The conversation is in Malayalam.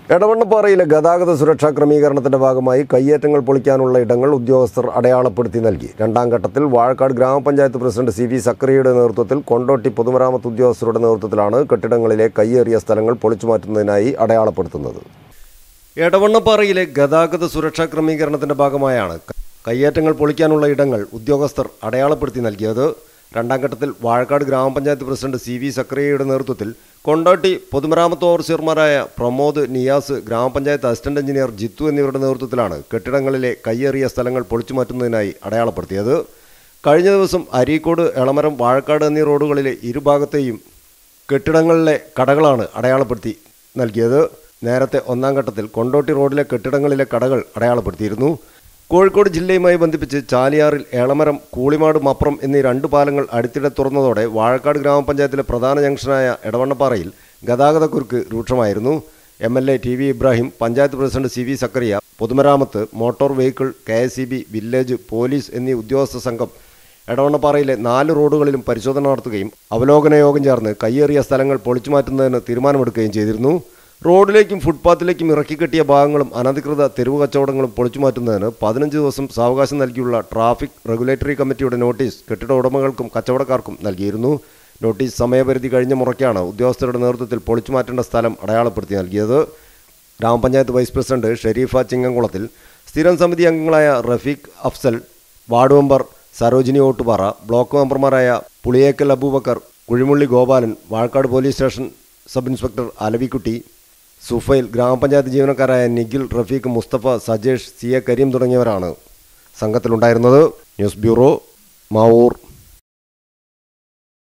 എടവണ്ണപ്പാറയിലെ ഗതാഗത സുരക്ഷാ ക്രമീകരണത്തിന്റെ ഭാഗമായി കയ്യേറ്റങ്ങൾ പൊളിക്കാനുള്ള ഇടങ്ങൾ ഉദ്യോഗസ്ഥർ അടയാളപ്പെടുത്തി നൽകി രണ്ടാം ഘട്ടത്തിൽ വാഴക്കാട് ഗ്രാമപഞ്ചായത്ത് പ്രസിഡന്റ് സി വി സക്രിയയുടെ നേതൃത്വത്തിൽ കൊണ്ടോട്ടി പൊതുമരാമത്ത് ഉദ്യോഗസ്ഥരുടെ നേതൃത്വത്തിലാണ് കെട്ടിടങ്ങളിലെ കയ്യേറിയ സ്ഥലങ്ങൾ പൊളിച്ചു മാറ്റുന്നതിനായി അടയാളപ്പെടുത്തുന്നത് എടവണ്ണപ്പാറയിലെ ഗതാഗത സുരക്ഷാ ക്രമീകരണത്തിന്റെ ഭാഗമായാണ് കയ്യേറ്റങ്ങൾ പൊളിക്കാനുള്ള ഇടങ്ങൾ ഉദ്യോഗസ്ഥർ അടയാളപ്പെടുത്തി നൽകിയത് രണ്ടാം ഘട്ടത്തിൽ വാഴക്കാട് ഗ്രാമപഞ്ചായത്ത് പ്രസിഡന്റ് സി വി സക്രിയയുടെ നേതൃത്വത്തിൽ കൊണ്ടോട്ടി പൊതുമരാമത്ത് ഓവർസിയർമാരായ പ്രമോദ് നിയാസ് ഗ്രാമപഞ്ചായത്ത് അസിസ്റ്റന്റ് എഞ്ചിനീയർ ജിത്തു എന്നിവരുടെ നേതൃത്വത്തിലാണ് കെട്ടിടങ്ങളിലെ കയ്യേറിയ സ്ഥലങ്ങൾ പൊളിച്ചു മാറ്റുന്നതിനായി അടയാളപ്പെടുത്തിയത് കഴിഞ്ഞ ദിവസം അരീക്കോട് എളമരം വാഴക്കാട് എന്നീ റോഡുകളിലെ ഇരുഭാഗത്തെയും കെട്ടിടങ്ങളിലെ കടകളാണ് അടയാളപ്പെടുത്തി നൽകിയത് നേരത്തെ ഒന്നാം ഘട്ടത്തിൽ കൊണ്ടോട്ടി റോഡിലെ കെട്ടിടങ്ങളിലെ കടകൾ അടയാളപ്പെടുത്തിയിരുന്നു കോഴിക്കോട് ജില്ലയുമായി ബന്ധിപ്പിച്ച് ചാലിയാറിൽ ഏളമരം കൂളിമാട് മപ്രം എന്നീ രണ്ട് പാലങ്ങൾ അടുത്തിടെ തുറന്നതോടെ വാഴക്കാട് ഗ്രാമപഞ്ചായത്തിലെ പ്രധാന ജംഗ്ഷനായ എടവണ്ണപ്പാറയിൽ ഗതാഗതക്കുരുക്ക് രൂക്ഷമായിരുന്നു M L A T V Ibrahim panchayat president C V Zakariya പൊതുമരാമത്ത് motor vehicle K S E B village police എന്നീ ഉദ്യോഗസ്ഥ സംഘം എടവണ്ണപ്പാറയിലെ നാല് റോഡുകളിലും പരിശോധന നടത്തുകയും അവലോകന യോഗം ചേർന്ന് കയ്യേറിയ സ്ഥലങ്ങൾ പൊളിച്ചു മാറ്റുന്നതിന് തീരുമാനമെടുക്കുകയും ചെയ്തിരുന്നു റോഡിലേക്കും ഫുട്പാത്തിലേക്കും ഇറക്കിക്കെട്ടിയ ഭാഗങ്ങളും അനധികൃത തെരുവ് കച്ചവടങ്ങളും പൊളിച്ചു മാറ്റുന്നതിന് പതിനഞ്ച് ദിവസം സാവകാശം നൽകിയുള്ള ട്രാഫിക് റെഗുലേറ്ററി കമ്മിറ്റിയുടെ നോട്ടീസ് കെട്ടിട ഉടമകൾക്കും കച്ചവടക്കാർക്കും നൽകിയിരുന്നു നോട്ടീസ് സമയപരിധി കഴിഞ്ഞ മുറയ്ക്കാണ് ഉദ്യോഗസ്ഥരുടെ നേതൃത്വത്തിൽ പൊളിച്ചു മാറ്റേണ്ട സ്ഥലം അടയാളപ്പെടുത്തി നൽകിയത് ഗ്രാമപഞ്ചായത്ത് വൈസ് പ്രസിഡന്റ് ഷെരീഫ ചിങ്ങംകുളത്തിൽ സ്ഥിരം സമിതി അംഗങ്ങളായ Rafeeq Afsal ward member Sarojini Ottupara block മെമ്പർമാരായ Puliyekkal Abubakar Kuzhimulli Gopalan Vazhakkad police station sub inspector Alavikutty Sufail ഗ്രാമപഞ്ചായത്ത് ജീവനക്കാരായ നിഖിൽ റഫീഖ് മുസ്തഫ സജേഷ് സി എ കരീം തുടങ്ങിയവരാണ് സംഘത്തിലുണ്ടായിരുന്നത് ന്യൂസ് ബ്യൂറോ മാവൂർ